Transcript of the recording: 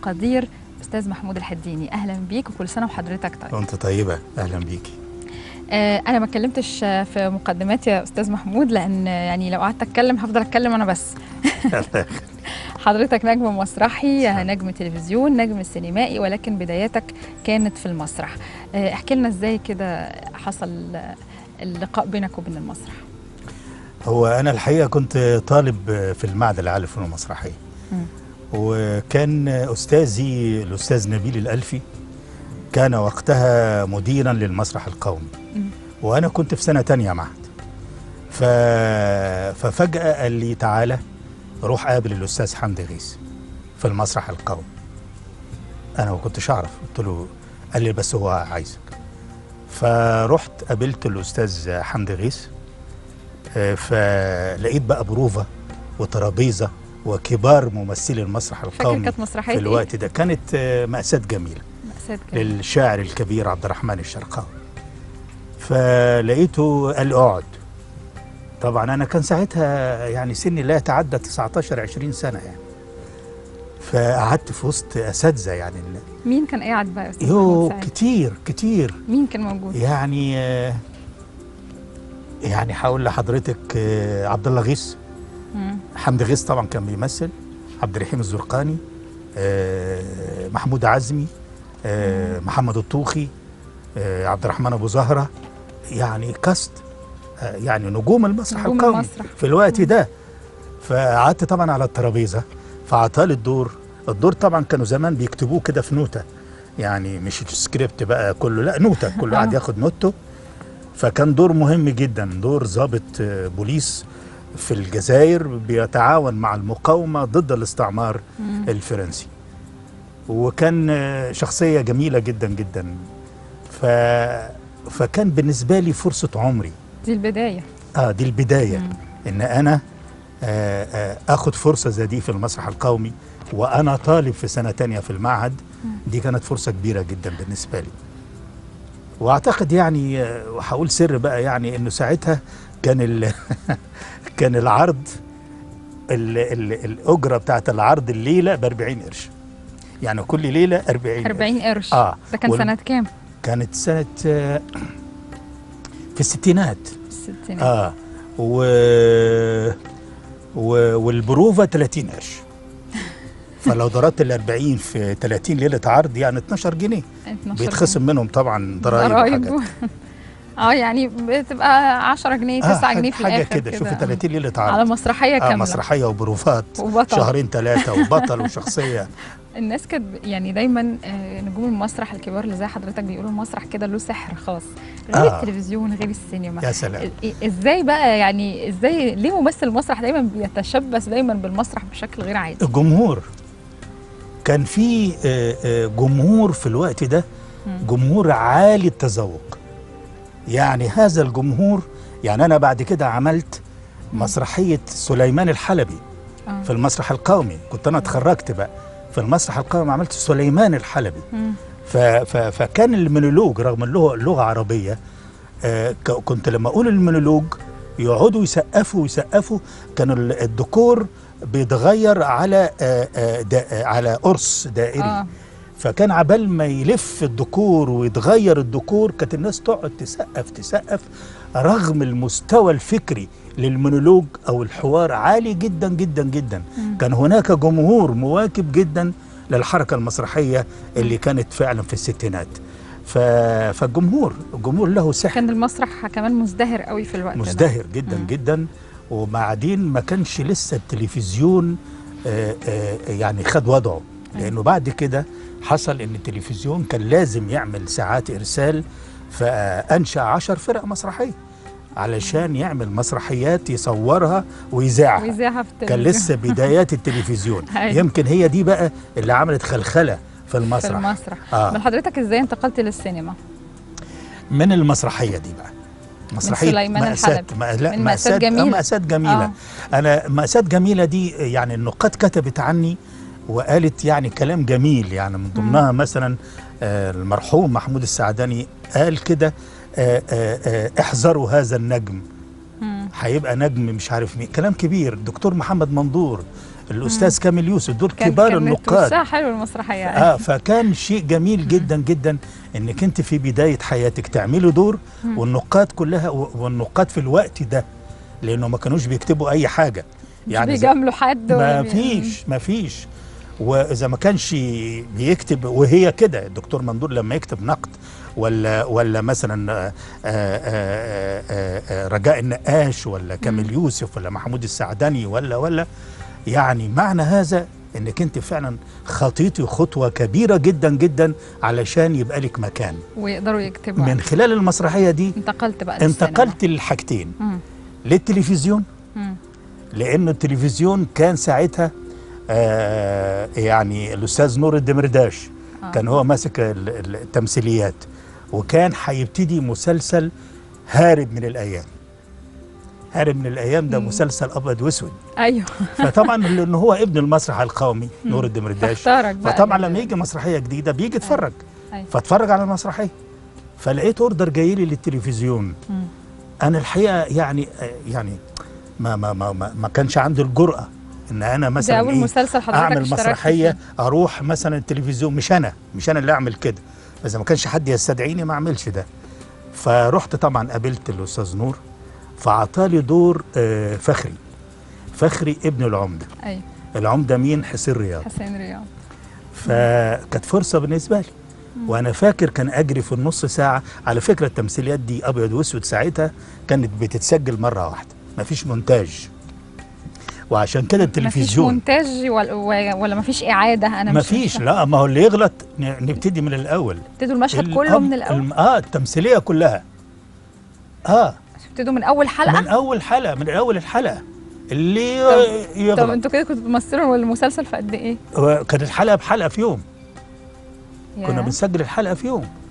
القدير استاذ محمود الحديني اهلا بيك وكل سنه وحضرتك طيب وانت طيبه اهلا بيكي آه انا ما اتكلمتش في مقدمات يا استاذ محمود لان يعني لو قعدت اتكلم هفضل اتكلم انا بس حضرتك نجم مسرحي نجم تلفزيون نجم سينمائي ولكن بداياتك كانت في المسرح آه احكي لنا ازاي كده حصل اللقاء بينك وبين المسرح هو انا الحقيقه كنت طالب في المعهد العالي للفنون المسرحيه وكان استاذي الاستاذ نبيل الالفي كان وقتها مديرا للمسرح القومي وانا كنت في سنه تانية معهد ف... ففجاه قال لي تعالى روح قابل الاستاذ حمدي غيث في المسرح القومي انا ما كنتش اعرف قلت له قال لي بس هو عايزك فرحت قابلت الاستاذ حمدي غيث فلقيت بقى بروفه وترابيزه وكبار ممثلي المسرح القومي كانت مسرحيه في الوقت ده كانت مأساة جميلة مأساة جميلة للشاعر الكبير عبد الرحمن الشرقاوي فلقيته قال لي اقعد طبعا انا كان ساعتها يعني سني لا يتعدى 19 20 سنه يعني فقعدت في وسط اساتذه يعني مين كان قاعد بقى يا استاذ يو كتير كتير مين كان موجود يعني يعني هقول لحضرتك عبد الله غيث حمدي غيث طبعا كان بيمثل عبد الرحيم الزرقاني محمود عزمي محمد الطوخي عبد الرحمن ابو زهره يعني كاست يعني نجوم المسرح نجوم القومي المسرح. في الوقت ده فقعدت طبعا على الترابيزه فعطالي الدور الدور طبعا كانوا زمان بيكتبوه كده في نوته يعني مش سكريبت بقى كله لا نوته كل واحد ياخد نوته فكان دور مهم جدا دور ضابط بوليس في الجزائر بيتعاون مع المقاومه ضد الاستعمار مم. الفرنسي وكان شخصيه جميله جدا جدا ف فكان بالنسبه لي فرصه عمري دي البدايه اه دي البدايه مم. ان انا آه آه اخد فرصه زي دي في المسرح القومي وانا طالب في سنه تانية في المعهد دي كانت فرصه كبيره جدا بالنسبه لي واعتقد يعني آه، وهقول سر بقى يعني انه ساعتها كان ال كان العرض ال ال الاجره بتاعت العرض الليله ب 40 قرش يعني كل ليله 40 40 قرش اه ده كان وال- سنه كام؟ كانت سنه آه، في الستينات الستينات اه و... و... والبروفه 30 قرش فلو ضربت ال 40 في 30 ليله عرض يعني 12 جنيه 12 بيتخصم منهم طبعا ضرايب ضرايب وحاجات اه يعني بتبقى 10 جنيه 9 جنيه في حاجه الاخر كده شوفي 30 ليله عرض على مسرحيه آه كامله مسرحيه وبروفات وبطل شهرين ثلاثه وبطل وشخصيه الناس كانت يعني دايما آه، نجوم المسرح الكبار اللي زي حضرتك بيقولوا المسرح كده له سحر خاص غير آه. التلفزيون غير السينما يا سلام إ- ازاي بقى يعني ازاي ليه ممثل المسرح دايما بيتشبث دايما بالمسرح بشكل غير عادي الجمهور كان في آه، آه، جمهور في الوقت ده مم. جمهور عالي التذوق يعني هذا الجمهور يعني انا بعد كده عملت مسرحيه سليمان الحلبي آه. في المسرح القومي كنت انا اتخرجت بقى في المسرح القومي عملت سليمان الحلبي مم. ف ف فكان المونولوج رغم اللغه اللغه عربيه آه ك- كنت لما اقول المونولوج يقعدوا يسقفوا ويسقفوا كان ال- الديكور بيتغير على آه آه دا آه على قرص دائري اه فكان عبال ما يلف الديكور ويتغير الديكور كانت الناس تقعد تسقف تسقف رغم المستوى الفكري للمونولوج او الحوار عالي جدا جدا جدا مم. كان هناك جمهور مواكب جدا للحركه المسرحيه اللي كانت فعلا في الستينات ف... فالجمهور الجمهور له سحر كان المسرح كمان مزدهر قوي في الوقت ده مزدهر جدا مم. جدا وبعدين ما كانش لسه التلفزيون آه، آه، يعني خد وضعه لانه بعد كده حصل ان التلفزيون كان لازم يعمل ساعات ارسال فانشا عشر فرق مسرحيه علشان يعمل مسرحيات يصورها ويذاعها ويذاعها في كان التلفزيون لسه بدايات التلفزيون أيوة. يمكن هي دي بقى اللي عملت خلخله في في المسرح المسرح آه. من حضرتك ازاي انتقلت للسينما من المسرحيه دي بقى مسرحيه سليمان مأساة الحلبي. ما لا من مأساة جميلة. آه، مأساة جميلة آه. أنا مأساة جميلة دي يعني النقاد كتبت عني وقالت يعني كلام جميل يعني من ضمنها مثلا آه، المرحوم محمود السعداني قال كده آه، آه، آه، احذروا هذا النجم مم. هيبقى نجم مش عارف مين كلام كبير الدكتور محمد مندور الاستاذ كامل يوسف دول كان كبار كانت النقاد وشها حلو المسرحيه اه فكان شيء جميل جدا جدا انك انت في بدايه حياتك تعملي دور والنقاد كلها والنقاد في الوقت ده لانه ما كانوش بيكتبوا اي حاجه مش زي- بيجاملوا حد ولا ما بي- فيش ما فيش واذا ما كانش بيكتب وهي كده الدكتور مندور لما يكتب نقد ولا ولا مثلا آه، آه، آه، آه، آه، رجاء النقاش ولا كامل يوسف ولا محمود السعدني ولا ولا يعني معنى هذا انك انت فعلا خطيتي خطوه كبيره جدا جدا علشان يبقى لك مكان ويقدروا يكتبوا من خلال المسرحيه دي انتقلت بقى للسينما. انتقلت للحاجتين مم. للتلفزيون مم. لانه التلفزيون كان ساعتها آه يعني الاستاذ نور الدمرداش آه. كان هو ماسك ال- ال- التمثيليات وكان هيبتدي مسلسل هارب من الايام هارب من الايام ده مم. مسلسل ابيض واسود ايوه فطبعا لانه هو ابن المسرح القومي نور الدمرداش اختارك بقى فطبعا يعني. لما يجي مسرحيه جديده بيجي يتفرج أيوة. فاتفرج على المسرحيه فلقيت اوردر جاي لي للتلفزيون مم. انا الحقيقه يعني يعني ما ما ما ما, ما كانش عندي الجرأه ان انا ده مثلا اول إيه مسلسل حضرتك اعمل اشتركت مسرحيه فيه. اروح مثلا التلفزيون مش انا مش انا اللي اعمل كده اذا ما كانش حد يستدعيني ما اعملش ده فرحت طبعا قابلت الاستاذ نور فعطالي دور آه، فخري فخري ابن العمده ايوه العمده مين حسين رياض حسين رياض فكانت فرصه بالنسبه لي وانا فاكر كان اجري في النص ساعه على فكره التمثيليات دي ابيض واسود ساعتها كانت بتتسجل مره واحده مفيش مونتاج وعشان كده مفيش التلفزيون مونتاج ولا, ولا مفيش اعاده انا مش مفيش مش- لا ما هو اللي يغلط ن- نبتدي من الاول ابتدوا المشهد ال- كله آه، من الاول الم- اه التمثيليه كلها اه ابتدوا من اول حلقه من اول حلقه من اول الحلقه اللي طب- طب يغلط انتوا كده كنتوا بتمثلوا المسلسل في قد ايه؟ كانت الحلقه بحلقه في يوم كنا ياه. بنسجل الحلقه في يوم